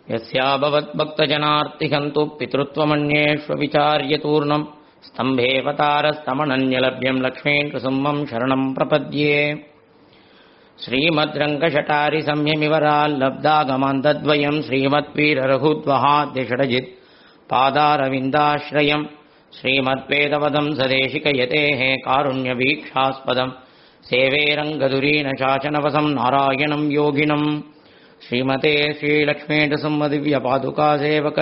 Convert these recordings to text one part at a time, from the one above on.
यस्याभवद्भक्तजनार्तिहन्तु पितृत्वमन्येष्वविचार्यतूर्णम् स्तम्भेऽवतारस्तमनन्यलभ्यम् लक्ष्मीम् कुसुम्बम् शरणम् प्रपद्ये श्रीमद्रङ्गशटारिसंयमिवराल्लब्धागमान्तद्वयम् श्रीमद्वीररघुद्वहाद्यषडजित् पादारविन्दाश्रयम् श्रीमद्वेदवदम् सदेशिकयतेः कारुण्यवीक्षास्पदम् सेवे रङ्गधुरीनशासनवसम् नारायणम् योगिनम् श्रीमते श्रीलक्ष्मीनृसिंहदिव्यपादुकासेवक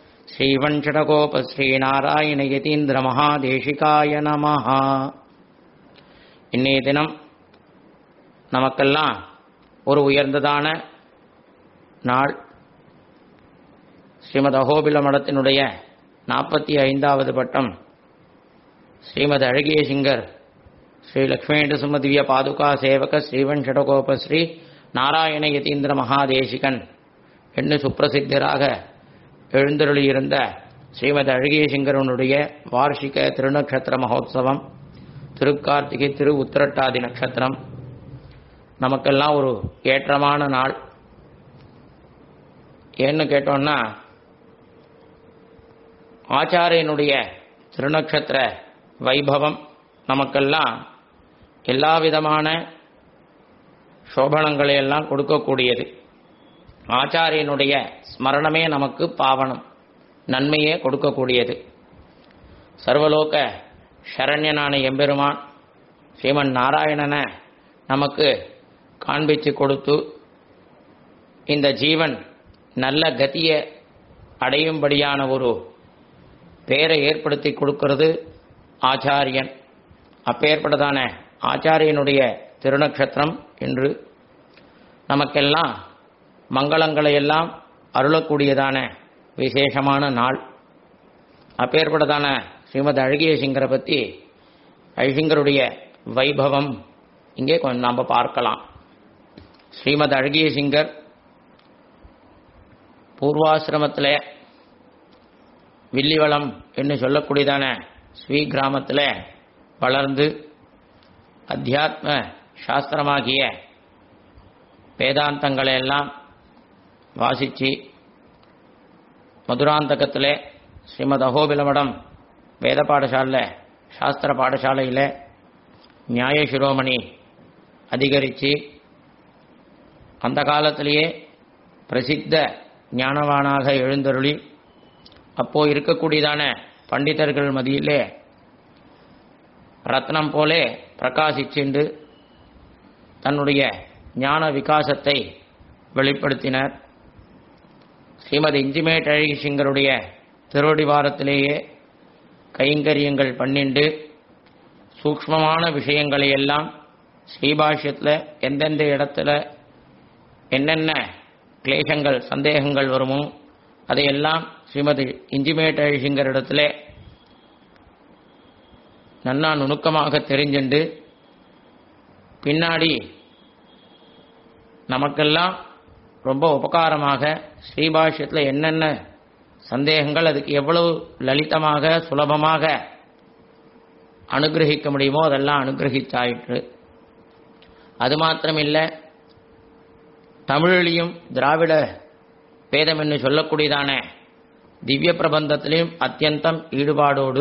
ஸ்ரீவஞ்சடகோபஸ்ரீநாராயணயதீந்திரமகாதேசிகாய நமஹ இன்னைய தினம் நமக்கெல்லாம் ஒரு உயர்ந்ததான நாள் ஸ்ரீமத் அகோபில மடத்தினுடைய நாற்பத்தி ஐந்தாவது பட்டம் ஸ்ரீமத் அழகிய சிங்கர் ஸ்ரீ லக்ஷ்மீண்டு சுமதிவ்ய பாதுகா சேவக ஸ்ரீவன் ஷடகோப ஸ்ரீ நாராயண யதீந்திர மகாதேசிகன் என்று சுப்பிரசித்தராக எழுந்தருளியிருந்த ஸ்ரீமத் அழகிய சிங்கரனுடைய வார்ஷிக திருநக்ஷத்திர மகோத்சவம் திருக்கார்த்திகை திரு உத்திரட்டாதி நட்சத்திரம் நமக்கெல்லாம் ஒரு ஏற்றமான நாள் ஏன்னு கேட்டோம்னா ஆச்சாரியனுடைய திருநக்ஷத்திர வைபவம் நமக்கெல்லாம் எல்லா விதமான சோபனங்களை எல்லாம் கொடுக்கக்கூடியது ஆச்சாரியனுடைய ஸ்மரணமே நமக்கு பாவனம் நன்மையே கொடுக்கக்கூடியது சர்வலோக சரண்யனான எம்பெருமான் ஸ்ரீமன் நாராயணனை நமக்கு காண்பிச்சு கொடுத்து இந்த ஜீவன் நல்ல கதியை அடையும்படியான ஒரு பேரை ஏற்படுத்தி கொடுக்கிறது ஆச்சாரியன் அப்பேற்பட்டதான ஆச்சாரியனுடைய திருநக்ஷத்திரம் என்று நமக்கெல்லாம் மங்களங்களை எல்லாம் அருளக்கூடியதான விசேஷமான நாள் அப்பேற்பட்டதான ஸ்ரீமத் அழகிய சிங்கரை பற்றி அழகிங்கருடைய வைபவம் இங்கே கொஞ்சம் நாம் பார்க்கலாம் ஸ்ரீமத் அழகிய சிங்கர் பூர்வாசிரமத்தில் வில்லிவளம் என்று சொல்லக்கூடியதான ஸ்ரீ கிராமத்தில் வளர்ந்து அத்தியாத்ம சாஸ்திரமாகிய வேதாந்தங்களை எல்லாம் வாசித்து மதுராந்தகத்தில் ஸ்ரீமத் அகோபிலமடம் வேத பாடசாலையில் சாஸ்திர பாடசாலையில் நியாய சிரோமணி அதிகரித்து அந்த காலத்திலேயே பிரசித்த ஞானவானாக எழுந்தருளி அப்போ இருக்கக்கூடியதான பண்டிதர்கள் மதியிலே ரத்னம் போலே பிரகாசிச்சுண்டு தன்னுடைய ஞான விகாசத்தை வெளிப்படுத்தினர் ஸ்ரீமதி இஞ்சிமேட் அழகி சிங்கருடைய திருவடிவாரத்திலேயே கைங்கரியங்கள் பண்ணிண்டு சூக்ஷ்மமான விஷயங்களை எல்லாம் ஸ்ரீபாஷ்யத்தில் எந்தெந்த இடத்துல என்னென்ன கிளேசங்கள் சந்தேகங்கள் வருமோ அதையெல்லாம் ஸ்ரீமதி இஞ்சிமேட் அழிசிங்கர் இடத்துல நன்னா நுணுக்கமாக தெரிஞ்சுண்டு பின்னாடி நமக்கெல்லாம் ரொம்ப உபகாரமாக ஸ்ரீபாஷ்யத்தில் என்னென்ன சந்தேகங்கள் அதுக்கு எவ்வளவு லலிதமாக சுலபமாக அனுகிரகிக்க முடியுமோ அதெல்லாம் அனுகிரகிச்சாயிற்று அது மாத்திரமில்லை தமிழிலையும் திராவிட வேதம் என்று சொல்லக்கூடியதான திவ்ய பிரபந்தத்திலையும் அத்தியந்தம் ஈடுபாடோடு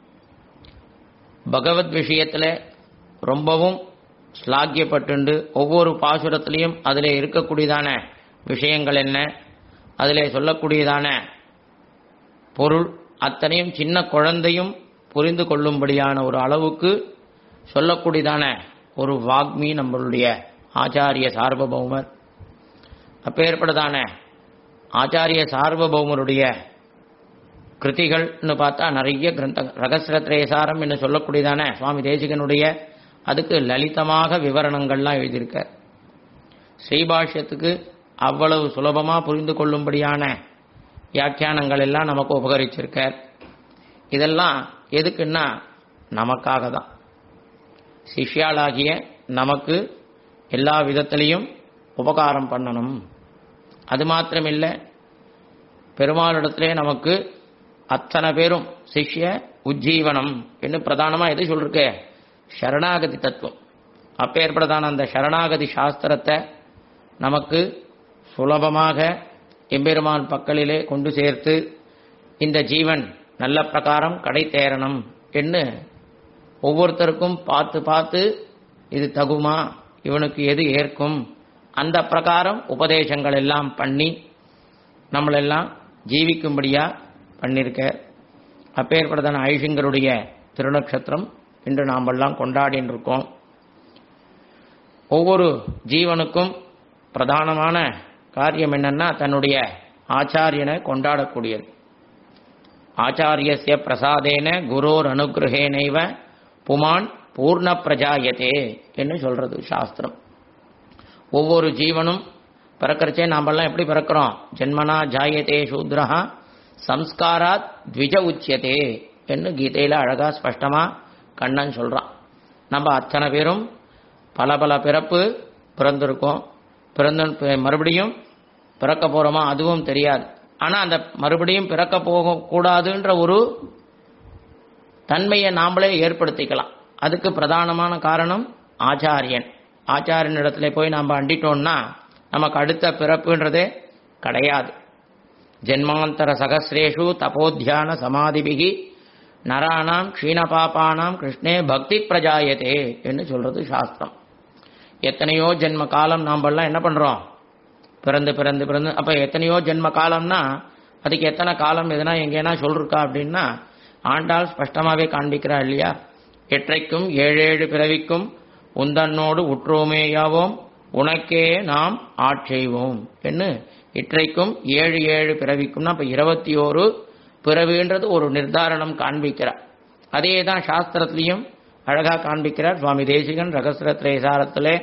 பகவத் விஷயத்தில் ரொம்பவும் ஸ்லாக்கியப்பட்டுண்டு ஒவ்வொரு பாசுரத்திலையும் அதில் இருக்கக்கூடியதான விஷயங்கள் என்ன அதில் சொல்லக்கூடியதான பொருள் அத்தனையும் சின்ன குழந்தையும் புரிந்து கொள்ளும்படியான ஒரு அளவுக்கு சொல்லக்கூடியதான ஒரு வாக்மி நம்மளுடைய ஆச்சாரிய சார்வபௌமர் அப்பேற்பட்டதான ஆச்சாரிய சார்வபௌமருடைய கிருதிகள்னு பார்த்தா நிறைய கிரந்த ரகசிரத்ரேசாரம் என்று சொல்லக்கூடியதான சுவாமி தேசிகனுடைய அதுக்கு லலிதமாக விவரணங்கள்லாம் எழுதியிருக்கார் ஸ்ரீபாஷ்யத்துக்கு அவ்வளவு சுலபமாக புரிந்து கொள்ளும்படியான வியாக்கியானங்கள் எல்லாம் நமக்கு உபகரிச்சிருக்கார் இதெல்லாம் எதுக்குன்னா நமக்காக தான் சிஷ்யாளாகிய நமக்கு எல்லா விதத்திலையும் உபகாரம் பண்ணணும் அது மாத்திரமில்லை பெருமாளிடத்திலே நமக்கு அத்தனை பேரும் சிஷ்ய உஜ்ஜீவனம் என்று பிரதானமாக எது சொல்லிருக்க சரணாகதி தத்துவம் அப்பேற்பட்டதான அந்த சரணாகதி சாஸ்திரத்தை நமக்கு சுலபமாக எம்பெருமான் பக்கலிலே கொண்டு சேர்த்து இந்த ஜீவன் நல்ல பிரகாரம் கடை தேரணும் என்று ஒவ்வொருத்தருக்கும் பார்த்து பார்த்து இது தகுமா இவனுக்கு எது ஏற்கும் அந்த பிரகாரம் உபதேசங்கள் எல்லாம் பண்ணி நம்மளெல்லாம் ஜீவிக்கும்படியா பண்ணியிருக்க அப்பேற்பட்டதான ஐஷிங்கருடைய திருநக்ஷத்திரம் இன்று நாமெல்லாம் கொண்டாடின்னு இருக்கோம் ஒவ்வொரு ஜீவனுக்கும் பிரதானமான காரியம் என்னன்னா தன்னுடைய ஆச்சாரியனை கொண்டாடக்கூடியது ஆச்சாரியஸ்ய பிரசாதேன குரோர் அனுகிரகேனைவ புமான் பூர்ண பிரஜாயத்தே என்று சொல்றது சாஸ்திரம் ஒவ்வொரு ஜீவனும் பிறக்கிறச்சே நாமெல்லாம் எப்படி பிறக்கிறோம் ஜென்மனா ஜாயத்தே சூத்ரஹா சம்ஸ்காராத் த்விஜ உச்சியதே என்று கீதையில அழகா ஸ்பஷ்டமா கண்ணன் சொல்றான் நம்ம அத்தனை பேரும் பல பல பிறப்பு பிறந்திருக்கோம் பிறந்த மறுபடியும் பிறக்க போறோமா அதுவும் தெரியாது ஆனா அந்த மறுபடியும் பிறக்க போக கூடாதுன்ற ஒரு தன்மையை நாமளே ஏற்படுத்திக்கலாம் அதுக்கு பிரதானமான காரணம் ஆச்சாரியன் ஆச்சாரியன் இடத்துல போய் நாம் அண்டிட்டோம்னா நமக்கு அடுத்த பிறப்புன்றதே கிடையாது ஜென்மாந்தர சகசிரேஷு தபோத்தியான சமாதிபிகி நராணாம் க்ஷீணபாபானாம் கிருஷ்ணே பக்தி பிரஜாயத்தே என்று சொல்றது சாஸ்திரம் எத்தனையோ ஜென்ம காலம் நாமெல்லாம் என்ன பண்றோம் பிறந்து பிறந்து பிறந்து அப்ப எத்தனையோ ஜென்ம காலம்னா அதுக்கு எத்தனை காலம் எதனா எங்கேனா சொல்லிருக்கா அப்படின்னா ஆண்டாள் ஸ்பஷ்டமாவே காண்பிக்கிறா இல்லையா எற்றைக்கும் ஏழேழு பிறவிக்கும் உந்தன்னோடு உற்றோமேயாவோம் உனக்கே நாம் ஆட்செய்வோம் என்று இற்றைக்கும் ஏழு ஏழு பிறவிக்கும்னா அப்ப இருபத்தி ஓரு பிறவின்றது ஒரு நிர்தாரணம் காண்பிக்கிறார் அதே தான் சாஸ்திரத்திலையும் அழகா காண்பிக்கிறார் சுவாமி தேசிகன் ரகசிர திரேசாரத்திலே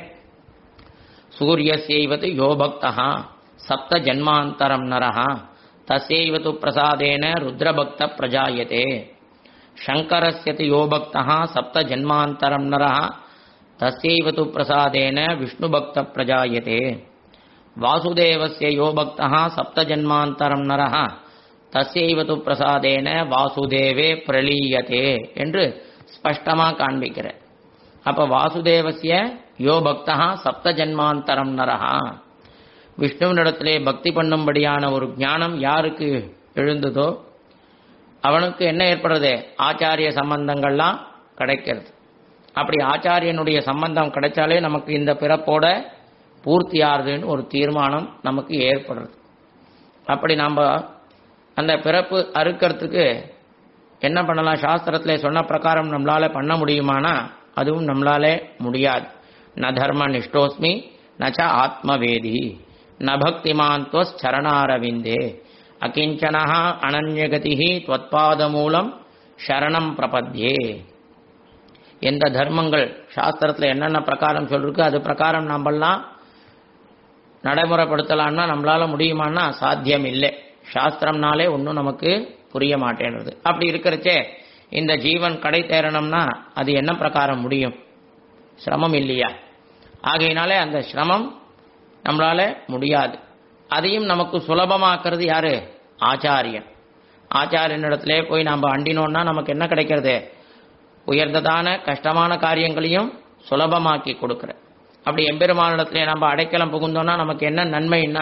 சூரியசைவது யோ பக்தா சப்த ஜன்மாந்தரம் நரஹா தசைவது பிரசாதேன ருத்ரபக்த பிரஜாயதே சங்கரஸ்யது யோ பக்தா சப்த ஜன்மாந்தரம் நரஹா தசைவது பிரசாதேன விஷ்ணுபக்த பிரஜாயதே வாசுதேவஸ்ய யோ பக்தா சப்த ஜன்மாந்தரம் நரஹா தசைவது பிரசாதேன வாசுதேவே பிரலீயதே என்று ஸ்பஷ்டமா காண்பிக்கிறார் அப்ப வாசுதேவசிய யோ பக்தா சப்த ஜன்மாந்தரம் நரஹா விஷ்ணுவினிடத்திலே பக்தி பண்ணும்படியான ஒரு ஞானம் யாருக்கு எழுந்ததோ அவனுக்கு என்ன ஏற்படுறது ஆச்சாரிய சம்பந்தங்கள்லாம் கிடைக்கிறது அப்படி ஆச்சாரியனுடைய சம்பந்தம் கிடைச்சாலே நமக்கு இந்த பிறப்போட பூர்த்தி ஆறுதுன்னு ஒரு தீர்மானம் நமக்கு ஏற்படுறது அப்படி நம்ம அந்த பிறப்பு அறுக்கிறதுக்கு என்ன பண்ணலாம் சாஸ்திரத்துல சொன்ன பிரகாரம் நம்மளால பண்ண முடியுமானா அதுவும் நம்மளாலே முடியாது ந தர்ம நிஷ்டோஸ்மி நச்ச ஆத்மவேதி ந பக்திமான் சரணாரவிந்தே அகிஞ்சனா அனன்யகதி துவத்பாத மூலம் சரணம் பிரபத்யே எந்த தர்மங்கள் சாஸ்திரத்தில் என்னென்ன பிரகாரம் சொல்லிருக்கு அது பிரகாரம் நம்மெல்லாம் நடைமுறைப்படுத்தலாம்னா நம்மளால முடியுமான்னா சாத்தியம் இல்லை சாஸ்திரம்னாலே ஒன்றும் நமக்கு புரிய மாட்டேன்றது அப்படி இருக்கிறச்சே இந்த ஜீவன் கடை தேரணும்னா அது என்ன பிரகாரம் முடியும் சிரமம் இல்லையா ஆகையினாலே அந்த சிரமம் நம்மளால முடியாது அதையும் நமக்கு சுலபமாக்குறது யாரு ஆச்சாரியன் ஆச்சாரியனிடத்திலே போய் நாம் அண்டினோம்னா நமக்கு என்ன கிடைக்கிறது உயர்ந்ததான கஷ்டமான காரியங்களையும் சுலபமாக்கி கொடுக்கிற அப்படி எம்பெருமானிடத்திலே நம்ம அடைக்கலம் புகுந்தோம்னா நமக்கு என்ன நன்மைன்னா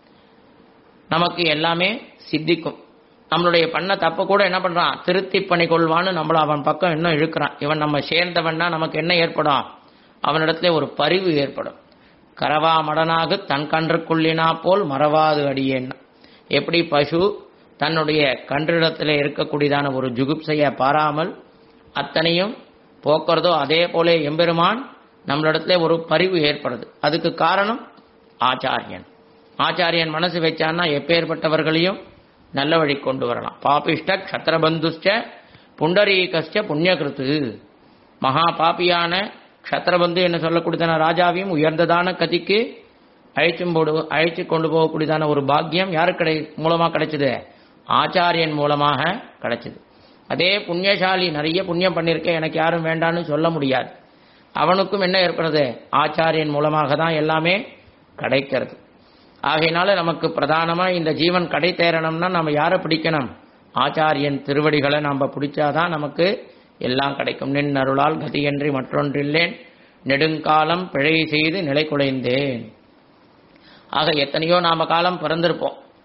நமக்கு எல்லாமே சித்திக்கும் நம்மளுடைய பண்ண தப்பு கூட என்ன பண்றான் திருத்தி பண்ணிக்கொள்வான்னு நம்மள அவன் பக்கம் இன்னும் இழுக்கிறான் இவன் நம்ம சேர்ந்தவன்னா நமக்கு என்ன ஏற்படும் அவனிடத்துல ஒரு பரிவு ஏற்படும் கரவா மடனாக தன் கன்றுக்குள்ளினா போல் மறவாது அடியேன்னா எப்படி பசு தன்னுடைய கன்றிடத்தில் இருக்கக்கூடியதான ஒரு ஜுகுப்சையை பாராமல் அத்தனையும் போக்குறதோ அதே போல எம்பெருமான் நம்மளிடத்துல ஒரு பரிவு ஏற்படுது அதுக்கு காரணம் ஆச்சாரியன் ஆச்சாரியன் மனசு வச்சான்னா எப்பேற்பட்டவர்களையும் நல்ல வழி கொண்டு வரலாம் பாபிஷ்ட க்ஷத்திரபந்துஷ்ட புண்டரீகஸ்ட புண்ணியகிருத்து மகா பாப்பியான க்ஷத்திரபந்து என்று சொல்லக்கூடியதான ராஜாவையும் உயர்ந்ததான கதிக்கு அழைச்சும் போடு அழைச்சு கொண்டு போகக்கூடியதான ஒரு பாக்கியம் யாரு கிடை மூலமா கிடைச்சது ஆச்சாரியன் மூலமாக கிடைச்சது அதே புண்ணியசாலி நிறைய புண்ணியம் பண்ணியிருக்கேன் எனக்கு யாரும் வேண்டான்னு சொல்ல முடியாது அவனுக்கும் என்ன ஏற்படுறது ஆச்சாரியன் மூலமாக தான் எல்லாமே கிடைக்கிறது ஆகையினால நமக்கு பிரதானமா இந்த ஜீவன் கடை தேரணும்னா நம்ம யாரை பிடிக்கணும் ஆச்சாரியன் திருவடிகளை நம்ம பிடிச்சாதான் நமக்கு எல்லாம் கிடைக்கும் நின் அருளால் கதியன்றி மற்றொன்றில்லேன் நெடுங்காலம் பிழை செய்து நிலை குலைந்தேன் ஆக எத்தனையோ நாம காலம் பிறந்திருப்போம்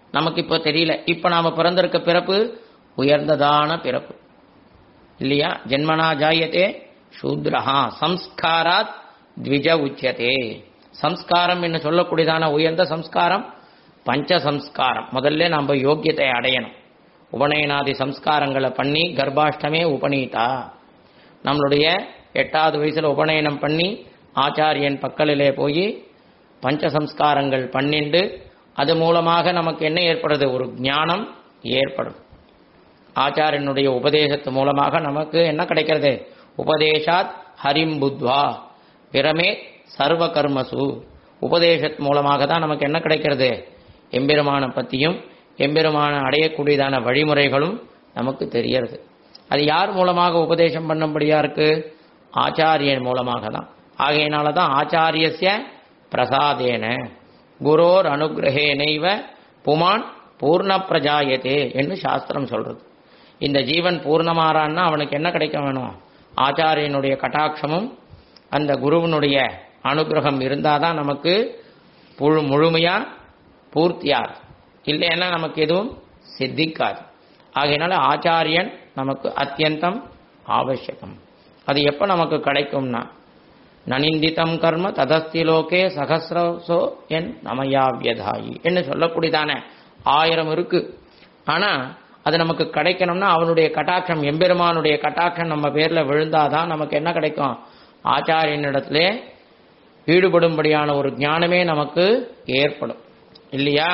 நமக்கு இப்போ தெரியல இப்போ நாம பிறந்திருக்க பிறப்பு உயர்ந்ததான பிறப்பு இல்லையா ஜென்மனா ஜாயத்தே சூத்ரஹா சம்ஸ்காராத் த்விஜ உச்சதே சம்ஸ்காரம் என்று சொல்லக்கூடியதான உயர்ந்த சம்ஸ்காரம் பஞ்ச சம்ஸ்காரம் முதல்ல நம்ம யோக்கியத்தை அடையணும் உபநயனாதி சம்ஸ்காரங்களை பண்ணி கர்ப்பாஷ்டமே உபநீதா நம்மளுடைய எட்டாவது வயசுல உபநயனம் பண்ணி ஆச்சாரியன் பக்கலிலே போய் பஞ்ச சம்ஸ்காரங்கள் பண்ணிண்டு அது மூலமாக நமக்கு என்ன ஏற்படுது ஒரு ஞானம் ஏற்படும் ஆச்சாரியனுடைய உபதேசத்து மூலமாக நமக்கு என்ன கிடைக்கிறது உபதேசாத் ஹரிம் புத்வா பிரமே சர்வ கர்மசு உபதேசத் மூலமாக தான் நமக்கு என்ன கிடைக்கிறது எம்பெருமான பத்தியும் எம்பெருமான அடையக்கூடியதான வழிமுறைகளும் நமக்கு தெரியறது அது யார் மூலமாக உபதேசம் பண்ணும்படியா இருக்கு ஆச்சாரியன் மூலமாக தான் ஆகையினால தான் ஆச்சாரியஸ்ய பிரசாதேன குரோர் அனுகிரகேனைவ புமான் பூர்ண பிரஜாயத்தே என்று சாஸ்திரம் சொல்றது இந்த ஜீவன் பூர்ணமாறான்னா அவனுக்கு என்ன கிடைக்க வேணும் ஆச்சாரியனுடைய கட்டாட்சமும் அந்த குருவனுடைய அனுகிரகம் இருந்தாதான் நமக்கு புழு முழுமையா பூர்த்தியார் இல்லைன்னா நமக்கு எதுவும் சித்திக்காது ஆகையினால ஆச்சாரியன் நமக்கு அத்தியந்தம் ஆவசியகம் அது எப்ப நமக்கு கிடைக்கும்னா நனிந்திதம் கர்ம ததஸ்தி லோகே சகசிரசோ என் நமயாவியதாயி என்று சொல்லக்கூடியதான ஆயிரம் இருக்கு ஆனா அது நமக்கு கிடைக்கணும்னா அவனுடைய கட்டாட்சம் எம்பெருமானுடைய கட்டாட்சம் நம்ம பேர்ல விழுந்தாதான் நமக்கு என்ன கிடைக்கும் ஆச்சாரியனிடத்திலே ஈடுபடும்படியான ஒரு ஞானமே நமக்கு ஏற்படும் இல்லையா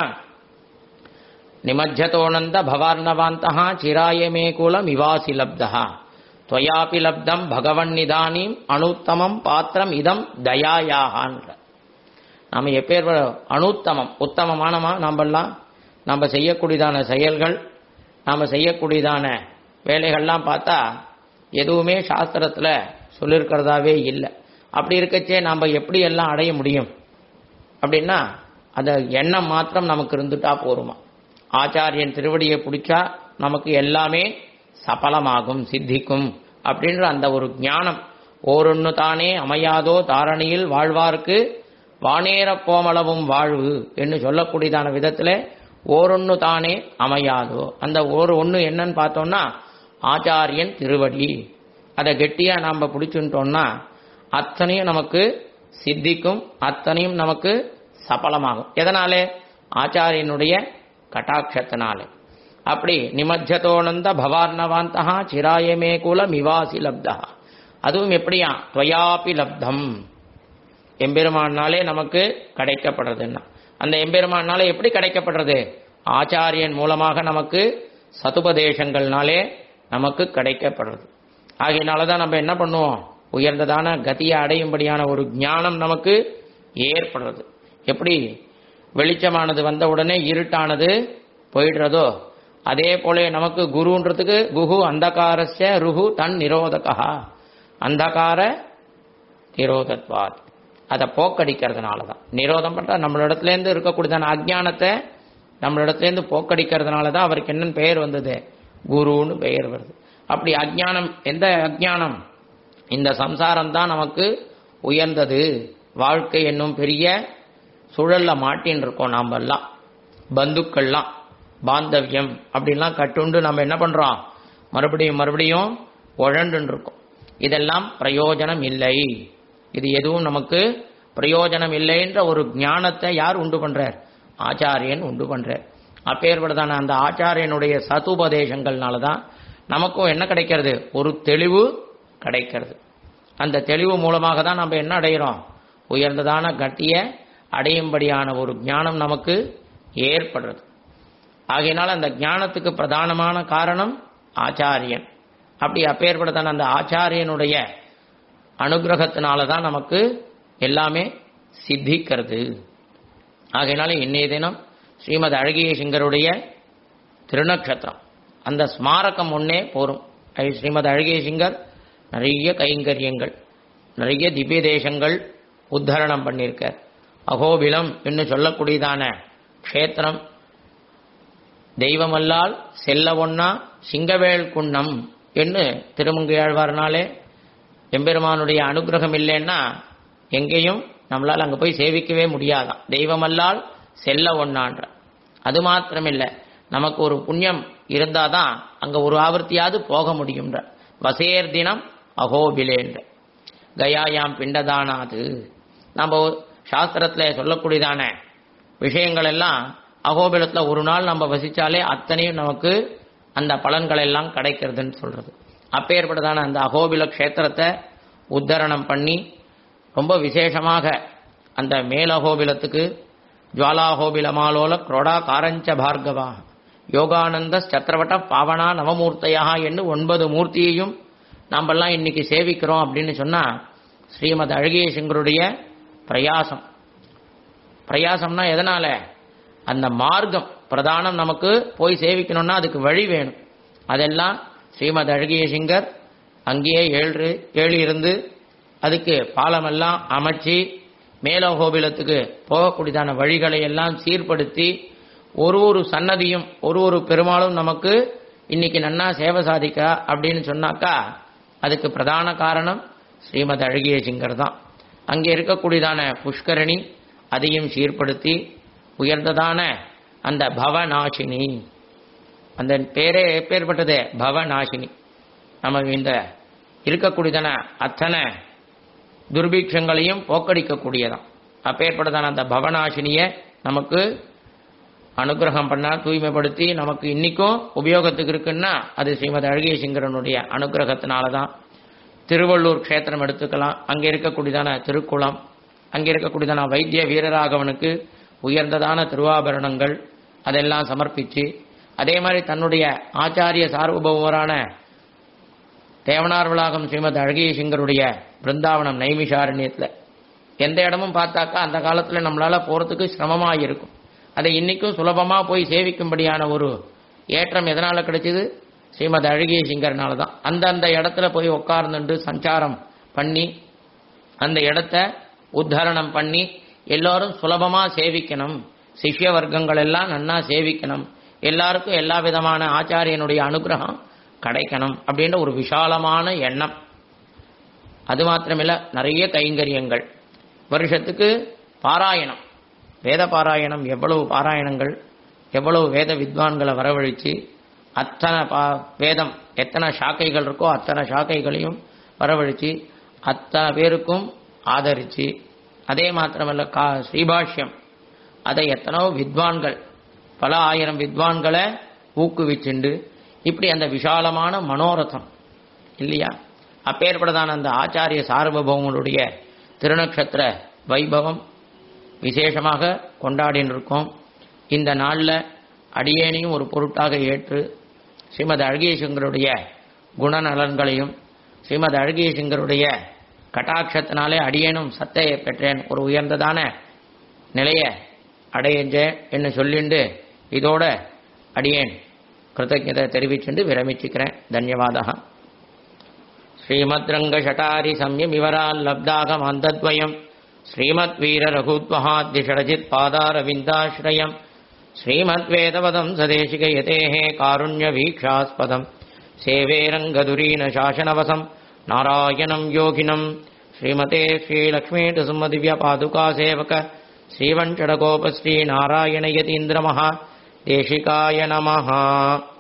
நிமஜ்ஜதோனந்த பவார்ணவாந்தா சிராயமே குலம் இவாசி லப்தா துவயாபி லப்தம் பகவன் நிதானீம் அனுத்தமம் பாத்திரம் இதம் தயாயாகான்ற நாம எப்பேர் அனுத்தமம் உத்தமமானமா நாமெல்லாம் நம்ம செய்யக்கூடியதான செயல்கள் நாம செய்யக்கூடியதான வேலைகள்லாம் பார்த்தா எதுவுமே சாஸ்திரத்துல சொல்லியிருக்கிறதாவே இல்லை அப்படி இருக்கச்சே நாம எப்படி எல்லாம் அடைய முடியும் அப்படின்னா அந்த எண்ணம் மாத்திரம் நமக்கு இருந்துட்டா போருமா ஆச்சாரியன் திருவடியை பிடிச்சா நமக்கு எல்லாமே சபலமாகும் சித்திக்கும் அப்படின்ற அந்த ஒரு ஞானம் ஓரொன்னு தானே அமையாதோ தாரணியில் வாழ்வார்க்கு வானேர கோமளவும் வாழ்வு என்று சொல்லக்கூடியதான விதத்துல ஓரொன்னு தானே அமையாதோ அந்த ஒரு ஒன்று என்னன்னு பார்த்தோம்னா ஆச்சாரியன் திருவடி அதை கெட்டியா நாம பிடிச்சுட்டோம்னா அத்தனையும் நமக்கு சித்திக்கும் அத்தனையும் நமக்கு சபலமாகும் எதனாலே ஆச்சாரியனுடைய கட்டாட்சத்தினாலே அப்படி நிமஜ்ஜதோனந்த பவார்ணவாந்தா சிராயமே குல மிவாசி லப்தா அதுவும் எப்படியா துவயாபி லப்தம் எம்பெருமானாலே நமக்கு கிடைக்கப்படுறதுன்னா அந்த எம்பெருமானாலே எப்படி கிடைக்கப்படுறது ஆச்சாரியன் மூலமாக நமக்கு சதுபதேசங்கள்னாலே நமக்கு கிடைக்கப்படுறது ஆகையினால தான் நம்ம என்ன பண்ணுவோம் உயர்ந்ததான கதியை அடையும்படியான ஒரு ஞானம் நமக்கு ஏற்படுறது எப்படி வெளிச்சமானது வந்த உடனே இருட்டானது போயிடுறதோ அதே போல நமக்கு குருன்றதுக்கு குரு அந்தகாரஸ்ய ருகு தன் நிரோதகா அந்தகார நிரோதத்வாத் அதை போக்கடிக்கிறதுனால தான் நிரோதம் பண்ற நம்மளிடத்துலேருந்து இருக்கக்கூடியதான அஜ்ஞானத்தை நம்மளிடத்துலேருந்து போக்கடிக்கிறதுனால தான் அவருக்கு என்னன்னு பெயர் வந்தது குருன்னு பெயர் வருது அப்படி அஜ்ஞானம் எந்த அஜ்ஞானம் இந்த சம்சாரம் தான் நமக்கு உயர்ந்தது வாழ்க்கை என்னும் பெரிய சுழல்ல மாட்டின்னு இருக்கோம் நாம எல்லாம் பந்துக்கள்லாம் பாந்தவியம் அப்படின்லாம் கட்டுண்டு நம்ம என்ன பண்றோம் மறுபடியும் மறுபடியும் உழண்டுன்னு இருக்கோம் இதெல்லாம் பிரயோஜனம் இல்லை இது எதுவும் நமக்கு பிரயோஜனம் இல்லைன்ற ஒரு ஞானத்தை யார் உண்டு பண்றார் ஆச்சாரியன் உண்டு பண்றார் அப்பேற்படுதான அந்த ஆச்சாரியனுடைய சதுபதேசங்கள்னால தான் நமக்கும் என்ன கிடைக்கிறது ஒரு தெளிவு கிடைக்கிறது அந்த தெளிவு மூலமாக தான் நம்ம என்ன அடைகிறோம் உயர்ந்ததான கட்டிய அடையும்படியான ஒரு ஞானம் நமக்கு ஏற்படுறது ஆகையினால் அந்த ஞானத்துக்கு பிரதானமான காரணம் ஆச்சாரியன் அப்படி அப்பேற்படுத்தான அந்த ஆச்சாரியனுடைய அனுகிரகத்தினால தான் நமக்கு எல்லாமே சித்திக்கிறது ஆகையினால இன்னைய தினம் ஸ்ரீமத் அழகிய சிங்கருடைய திருநக்ஷத்திரம் அந்த ஸ்மாரகம் ஒன்னே போரும் அது ஸ்ரீமத் அழகிய சிங்கர் நிறைய கைங்கரியங்கள் நிறைய திவ்ய தேசங்கள் உத்தரணம் பண்ணியிருக்கார் அகோபிலம் என்று சொல்லக்கூடியதான க்ஷேத்திரம் தெய்வமல்லால் செல்ல ஒன்னா சிங்கவேள் குன்னம் என்று திருமங்கையாழ்வார்னாலே எம்பெருமானுடைய அனுகிரகம் இல்லைன்னா எங்கேயும் நம்மளால் அங்கே போய் சேவிக்கவே முடியாதாம் தெய்வமல்லால் செல்ல ஒன்னான்ற அது மாத்திரமில்லை நமக்கு ஒரு புண்ணியம் இருந்தாதான் அங்க ஒரு ஆவர்த்தியாவது போக முடியும்ன்ற வசேர் தினம் அகோபிலேன்ற கயாயாம் பிண்டதானாது நம்ம சாஸ்திரத்துல சொல்லக்கூடியதான விஷயங்கள் எல்லாம் அகோபிலத்துல ஒரு நாள் நம்ம வசிச்சாலே அத்தனையும் நமக்கு அந்த பலன்கள் எல்லாம் கிடைக்கிறதுன்னு சொல்றது அப்பேற்பட்டதான அந்த அகோபில க்ஷேத்திரத்தை உத்தரணம் பண்ணி ரொம்ப விசேஷமாக அந்த மேலகோபிலத்துக்கு ஜுவாலாகோபிலமாலோல குரோடா காரஞ்ச பார்கவா யோகானந்த சத்திரவட்ட பாவனா நவமூர்த்தையா என்று ஒன்பது மூர்த்தியையும் நாமெல்லாம் இன்னைக்கு சேவிக்கிறோம் அப்படின்னு சொன்னா ஸ்ரீமத் அழகிய சிங்கருடைய பிரயாசம் பிரயாசம்னா எதனால அந்த மார்க்கம் பிரதானம் நமக்கு போய் சேவிக்கணும்னா அதுக்கு வழி வேணும் அதெல்லாம் ஸ்ரீமத் அழகிய சிங்கர் அங்கேயே ஏழு ஏழு இருந்து அதுக்கு பாலமெல்லாம் அமைச்சு மேலகோபிலத்துக்கு போகக்கூடியதான வழிகளை எல்லாம் சீர்படுத்தி ஒரு ஒரு சன்னதியும் ஒரு ஒரு பெருமாளும் நமக்கு இன்னைக்கு நன்னா சேவை சாதிக்கா அப்படின்னு சொன்னாக்கா அதுக்கு பிரதான காரணம் ஸ்ரீமத் அழகிய சிங்கர் தான் அங்கே இருக்கக்கூடியதான புஷ்கரணி அதையும் சீர்படுத்தி உயர்ந்ததான அந்த பவநாசினி அந்த பேரே எப்பேற்பட்டது பவநாசினி நம்ம இந்த இருக்கக்கூடியதான அத்தனை துர்பிக்ஷங்களையும் போக்கடிக்கக்கூடியதான் அப்பேற்பட்டதான அந்த பவநாசினியை நமக்கு அனுகிரகம் பண்ணா தூய்மைப்படுத்தி நமக்கு இன்னைக்கும் உபயோகத்துக்கு இருக்குன்னா அது ஸ்ரீமதி அழகிய சிங்கரனுடைய அனுகிரகத்தினால தான் திருவள்ளூர் க்ஷேத்திரம் எடுத்துக்கலாம் அங்கே இருக்கக்கூடியதான திருக்குளம் அங்கே இருக்கக்கூடியதான வைத்திய வீரராகவனுக்கு உயர்ந்ததான திருவாபரணங்கள் அதெல்லாம் சமர்ப்பிச்சு அதே மாதிரி தன்னுடைய ஆச்சாரிய சார்வபௌமரான தேவனார் விளாகம் ஸ்ரீமத் அழகிய சிங்கருடைய பிருந்தாவனம் நைமிஷாரண்யத்தில் எந்த இடமும் பார்த்தாக்கா அந்த காலத்தில் நம்மளால போறதுக்கு சிரமமாக இருக்கும் அதை இன்னைக்கும் சுலபமாக போய் சேவிக்கும்படியான ஒரு ஏற்றம் எதனால கிடைச்சது ஸ்ரீமத் அழகிய சிங்கர்னால தான் அந்தந்த இடத்துல போய் உட்கார்ந்துட்டு சஞ்சாரம் பண்ணி அந்த இடத்த உத்தரணம் பண்ணி எல்லாரும் சுலபமா சேவிக்கணும் சிஷ்ய வர்க்கங்கள் எல்லாம் நன்னா சேவிக்கணும் எல்லாருக்கும் எல்லா விதமான ஆச்சாரியனுடைய அனுகிரகம் கிடைக்கணும் அப்படின்ற ஒரு விஷாலமான எண்ணம் அது மாத்திரமில்ல நிறைய கைங்கரியங்கள் வருஷத்துக்கு பாராயணம் வேத பாராயணம் எவ்வளவு பாராயணங்கள் எவ்வளவு வேத வித்வான்களை வரவழைச்சு அத்தனை பா வேதம் எத்தனை சாக்கைகள் இருக்கோ அத்தனை சாக்கைகளையும் வரவழைச்சு அத்தனை பேருக்கும் ஆதரிச்சு அதே மாத்திரமல்ல கா ஸ்ரீபாஷ்யம் அதை எத்தனோ வித்வான்கள் பல ஆயிரம் வித்வான்களை ஊக்குவிச்சுண்டு இப்படி அந்த விஷாலமான மனோரதம் இல்லையா அப்பேற்பட்டதான அந்த ஆச்சாரிய சார்வபௌமனுடைய திருநக்ஷத்திர வைபவம் விசேஷமாக கொண்டாடின்னு இருக்கோம் இந்த நாளில் அடியேனையும் ஒரு பொருட்டாக ஏற்று ஸ்ரீமத் அழகியசங்கருடைய குணநலன்களையும் ஸ்ரீமத் அழகியசங்கருடைய கட்டாட்சத்தினாலே அடியேனும் சத்தையை பெற்றேன் ஒரு உயர்ந்ததான நிலையை அடையஞ்சேன் என்று சொல்லிண்டு இதோட அடியேன் கிருத்தஜதை தெரிவிச்சுண்டு விரமிச்சுக்கிறேன் தன்யவாதா ஸ்ரீமத்ரங்கஷட்டாரி संयमिवराल्लब्धागमान्तद्वयम् श्रीमद्वीररघुत्वहाद्यषडजित् पादारविन्दाश्रयम् श्रीमद्वेदपदम् सदेशिकयतेः कारुण्यवीक्षास्पदम् सेवे रङ्गधुरीनशासनवसम् नारायणम् योगिनम् श्रीमते श्रीलक्ष्मीनृसिंहदिव्यपादुकासेवक श्रीवञ्चडगोपश्रीनारायणयतीन्द्रमः देशिकाय नमः